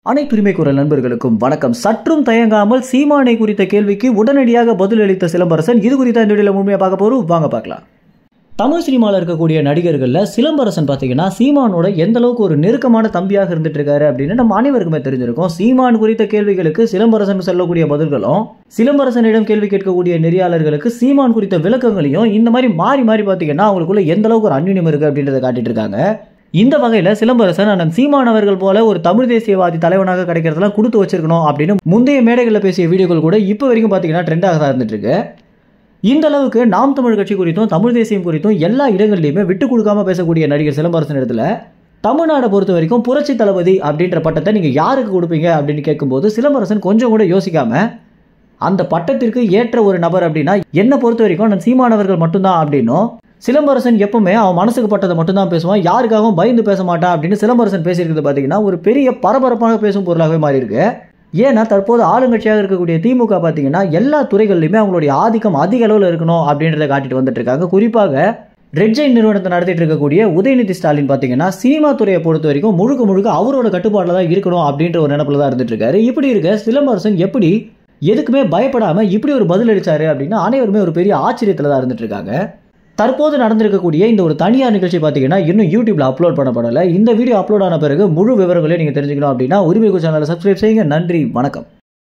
அனைத்து உரிமை குரல் நண்பர்களுக்கும் வணக்கம் சற்றும் தயங்காமல் சீமானை குறித்த கேள்விக்கு உடனடியாக பதிலளித்த சிலம்பரசன் இது குறித்த இந்த வீடியோவில் முழுமையாக பார்க்க போறோம் வாங்க பார்க்கலாம் தமிழ் சினிமாவில் இருக்கக்கூடிய நடிகர்களில் சிலம்பரசன் பார்த்தீங்கன்னா சீமானோட எந்த அளவுக்கு ஒரு நெருக்கமான தம்பியாக இருந்துட்டு இருக்காரு அப்படின்னு நம்ம அனைவருக்குமே தெரிஞ்சிருக்கும் சீமான் குறித்த கேள்விகளுக்கு சிலம்பரசன் சொல்லக்கூடிய பதில்களும் சிலம்பரசனிடம் கேள்வி கேட்கக்கூடிய நெறியாளர்களுக்கு சீமான் குறித்த விளக்கங்களையும் இந்த மாதிரி மாறி மாறி பார்த்தீங்கன்னா அவங்களுக்குள்ள எந்த அளவுக்கு ஒரு அந்யுன்யம் இருக்கு அப்படின்றத காட்டிட்டு இருக்காங்க இந்த வகையில் சிலம்பரசன் அண்ணன் சீமான் அவர்கள் போல ஒரு தமிழ் தேசியவாதி தலைவனாக கிடைக்கிறதெல்லாம் கொடுத்து வச்சிருக்கணும் அப்படின்னு முந்தைய மேடைகளில் பேசிய வீடியோக்கள் கூட இப்போ வரைக்கும் பார்த்தீங்கன்னா ட்ரெண்டாக தான் இருந்துட்டு இருக்கு இந்த அளவுக்கு நாம் தமிழ் கட்சி குறித்தும் தமிழ் தேசியம் குறித்தும் எல்லா இடங்கள்லையுமே விட்டு கொடுக்காம பேசக்கூடிய நடிகர் சிலம்பரசன் இடத்துல தமிழ்நாடை பொறுத்த வரைக்கும் புரட்சி தளபதி அப்படின்ற பட்டத்தை நீங்கள் யாருக்கு கொடுப்பீங்க அப்படின்னு கேட்கும்போது சிலம்பரசன் கொஞ்சம் கூட யோசிக்காம அந்த பட்டத்திற்கு ஏற்ற ஒரு நபர் அப்படின்னா என்னை பொறுத்த வரைக்கும் நான் சீமானவர்கள் மட்டும்தான் அப்படின்னும் சிலம்பரசன் எப்பவுமே அவன் மனசுக்கு பட்டதை மட்டும்தான் பேசுவான் யாருக்காகவும் பயந்து பேச மாட்டான் அப்படின்னு சிலம்பரசன் பேசியிருக்கிறது பார்த்தீங்கன்னா ஒரு பெரிய பரபரப்பாக பேசும் பொருளாகவே மாறி இருக்கு ஏன்னா தற்போது ஆளுங்கட்சியாக இருக்கக்கூடிய திமுக பார்த்தீங்கன்னா எல்லா துறைகள்லையுமே அவங்களுடைய ஆதிக்கம் அதிக அளவில் இருக்கணும் அப்படின்றத காட்டிட்டு வந்துட்டு இருக்காங்க குறிப்பாக ரெட் ஜெயின் நிறுவனத்தை நடத்திட்டு இருக்கக்கூடிய உதயநிதி ஸ்டாலின் பார்த்தீங்கன்னா சினிமா துறையை பொறுத்த வரைக்கும் முழுக்க முழுக்க அவரோட கட்டுப்பாட்டில் தான் இருக்கணும் அப்படின்ற ஒரு நினப்பில் தான் இருந்துட்டு இருக்காரு இப்படி இருக்க சிலம்பரசன் எப்படி எதுக்குமே பயப்படாம இப்படி ஒரு பதில் அளிச்சாரு அப்படின்னா அனைவருமே ஒரு பெரிய ஆச்சரியத்தில் தான் இருந்துட்டு இருக்காங்க தற்போது நடந்திருக்கக்கூடிய இந்த ஒரு தனியார் நிகழ்ச்சி பார்த்தீங்கன்னா இன்னும் யூடியூப்ல அப்லோட் பண்ணப்படலை இந்த வீடியோ அப்லோட் ஆன பிறகு முழு விவரங்களையும் நீங்கள் தெரிஞ்சுக்கணும் அப்படின்னா உரிமை சேனலை சப்ஸ்கிரைப் செய்யுங்க நன்றி வணக்கம்